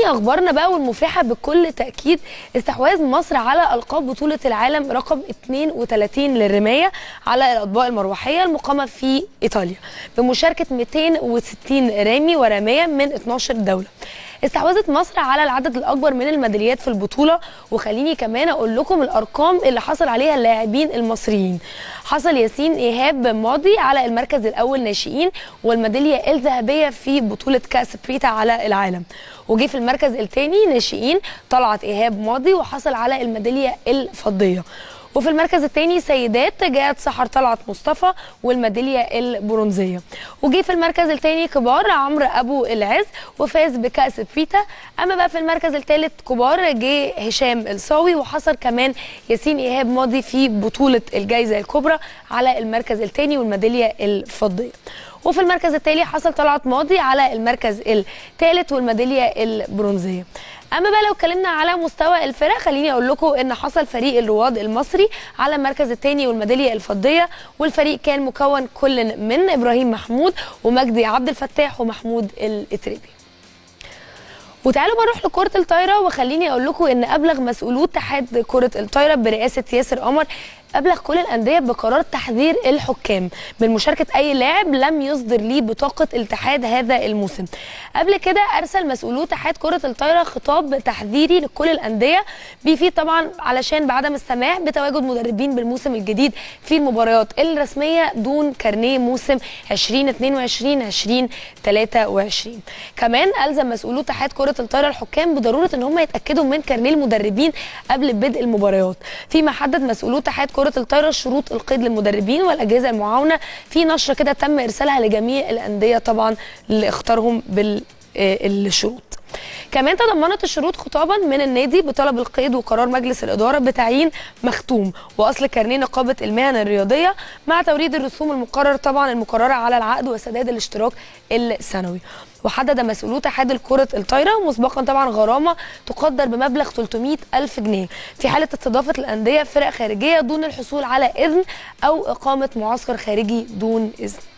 تاني اخبارنا بقى والمفرحه بكل تاكيد استحواذ مصر على القاب بطوله العالم رقم 32 للرمايه على الاطباق المروحيه المقامه في ايطاليا بمشاركه 260 رامي ورمايه من 12 دوله استحوذت مصر على العدد الاكبر من الميداليات في البطوله وخليني كمان اقول لكم الارقام اللي حصل عليها اللاعبين المصريين حصل ياسين ايهاب ماضي على المركز الاول ناشئين والميداليه الذهبيه في بطوله كاس بريتا على العالم وجي في المركز الثاني ناشئين طلعت ايهاب ماضي وحصل على الميداليه الفضيه وفي المركز الثاني سيدات جاءت سحر طلعت مصطفى والميداليه البرونزيه وجي في المركز الثاني كبار عمرو ابو العز وفاز بكاس بريتا اما بقى في المركز الثالث كبار جه هشام الصاوي وحصل كمان ياسين ايهاب ماضي في بطوله الجائزه الكبرى على المركز الثاني والميداليه الفضيه وفي المركز التالي حصل طلعت ماضي على المركز الثالث والميداليه البرونزيه اما بقى لو اتكلمنا على مستوى الفرق خليني اقول لكم ان حصل فريق الرواد المصري على المركز الثاني والميداليه الفضيه والفريق كان مكون كل من ابراهيم محمود ومجدي عبد الفتاح ومحمود الاتريبي وتعالوا بقى نروح لكره الطايره وخليني اقول لكم ان ابلغ مسؤولو اتحاد كره الطايره برئاسه ياسر قمر ابلغ كل الانديه بقرار تحذير الحكام من مشاركه اي لاعب لم يصدر ليه بطاقه الاتحاد هذا الموسم قبل كده ارسل مسؤولو اتحاد كره الطايره خطاب تحذيري لكل الانديه بيفيد طبعا علشان بعدم السماح بتواجد مدربين بالموسم الجديد في المباريات الرسميه دون كارنيه موسم 2022 2023 كمان الزم مسؤولو اتحاد كره الطايره الحكام بضروره ان هم يتاكدوا من كارنيه المدربين قبل بدء المباريات فيما حدد مسؤولو اتحاد كره الطايره شروط القيد للمدربين والاجهزه المعاونه في نشره كده تم ارسالها لجميع الانديه طبعا اللي اختارهم بالشروط كمان تضمنت الشروط خطابا من النادي بطلب القيد وقرار مجلس الاداره بتعيين مختوم واصل كارنيه نقابه المهن الرياضيه مع توريد الرسوم المقرر طبعا المقرره على العقد وسداد الاشتراك السنوي وحدد مسؤولو اتحاد كرة الطايرة مسبقا طبعا غرامة تقدر بمبلغ 300 ألف جنيه في حالة استضافة الأندية فرق خارجية دون الحصول على إذن أو إقامة معسكر خارجي دون إذن